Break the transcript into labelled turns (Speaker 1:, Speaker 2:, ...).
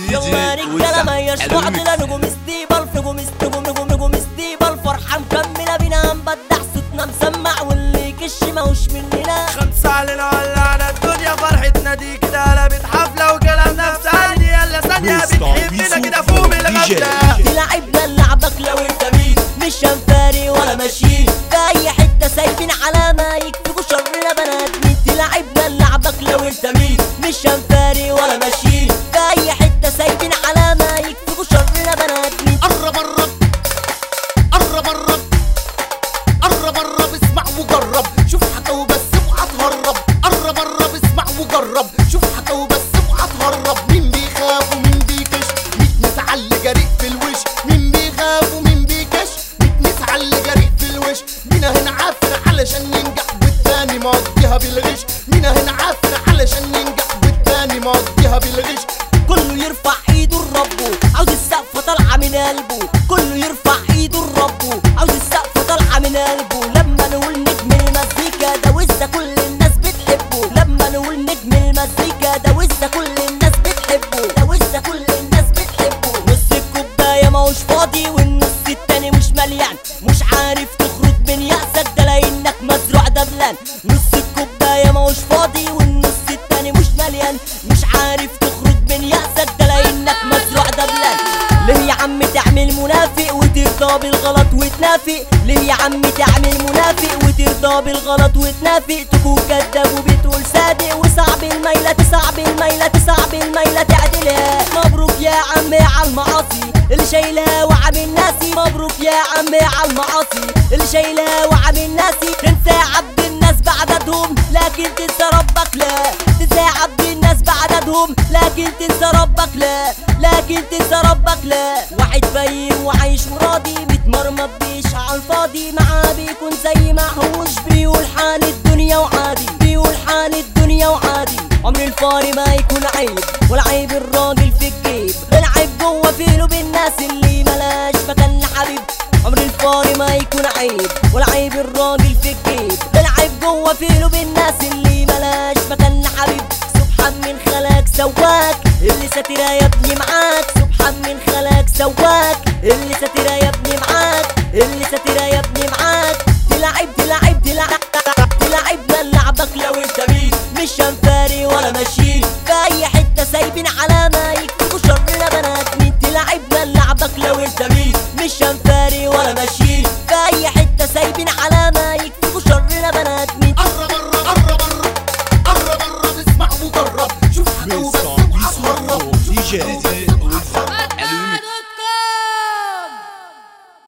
Speaker 1: يلا رجالة ما يش معضلة نجوم ستيبل نجوم نجوم نجوم نجوم ستيبل فرحة مكملة بينا هنبدع صوتنا مسمع واللي يكش ماهوش مننا
Speaker 2: خمسة علينا ولعنا الدنيا فرحتنا دي كده قلبت حفلة وكلامنا في ثانية يلا ثانية بتحبنا كده فوق من الغفلة
Speaker 1: تلعبنا لعبك لو انت مين مش هنفاري ولا ماشيين في اي حته سايبين علامه يكتبوا شرنا بنات مين تلعبنا لعبك لو انت مين مش هنفاري ولا ماشيين في اي حته سايبين علامه يكتبوا شرنا بنات مين
Speaker 3: قرب قرب قرب قرب قرب قرب اسمع وجرب شوف حكا وبس اوعى تهرب قرب قرب اسمع وجرب شوف حكا وبس اوعى تهرب مين بيخاف ومين بيكش ميت ناس على اللي جريء في الوش مين بيخاف ومين بيكش ميت ناس على اللي جريء في الوش مينا هنا عافر علشان ينجح والتاني مقضيها بالغش مينا هنا عافر علشان ينجح والتاني مقضيها بالغش
Speaker 1: كله يرفع ايده لربه عاوز السقفة طالعة من قلبه كله يرفع ايده لربه عاوز السقفة طالعة من قلبه لما نقول نجم المزيكا ده وزة كل الناس بتحبه لما نقول نجم المزيكا ده وزة كل الناس بتحبه ده وزة كل الناس بتحبه نص الكوباية ماهوش فاضي والنص التاني مش مليان مش عارف تخرج من يأسك ده لانك مزروع دبلان نص الكوباية ماهوش فاضي والنص التاني مش مليان مش عارف تخرج من يأسك ده لانك مزروع دبلان ليه يا عم تعمل منافق وترضى بالغلط وتنافق ليه يا عم تعمل منافق وترضى بالغلط وتنافق تكون كذاب وبتقول صادق وصعب الميلة صعب الميلة صعب الميلة تعدلها مبروك يا عم على المعاصي اللي شايلها وعم الناسي مبروك يا عم على المعاصي اللي شايلها وعم الناسي تنسى عبد الناس بعددهم لكن تنسى ربك لا تنسى عبد الناس بعددهم لكن تنسى ربك لا لكن تنسى ربك لا واحد فقير وعايش وراضي متمرمط بيش على الفاضي معاه بيكون زي معهوش بيقول حال الدنيا وعادي بيقول حال الدنيا وعادي عمر الفاري ما يكون عيب والعيب الراجل في الجيب العيب جوه في قلوب الناس اللي ملاش مكان لحبيب عمر الفاري ما يكون عيب والعيب الراجل في الجيب العيب جوه في قلوب الناس اللي ملاش مكان لحبيب سبحان من خلق سواك اللي ساترة يا ابني معاك سبحان من خلق سواك اللي ساترة يا ابني معاك اللي ساترة يا ابني معاك تلعب تلعب تلعب تلعبنا لعبك لو انت مين مش هنفاري ولا ماشيين في اي حتة سايبين علامة يكتبوا شرنا بنات مين تلعبنا لعبك لو انت مين مش هنفاري ولا ماشيين في اي حتة سايبين علامة يكتبوا شرنا بنات مين
Speaker 3: قرب قرب قرب قرب قرب قرب اسمع وجرب شوف حكا وبس اوعى تهرب
Speaker 4: دي جي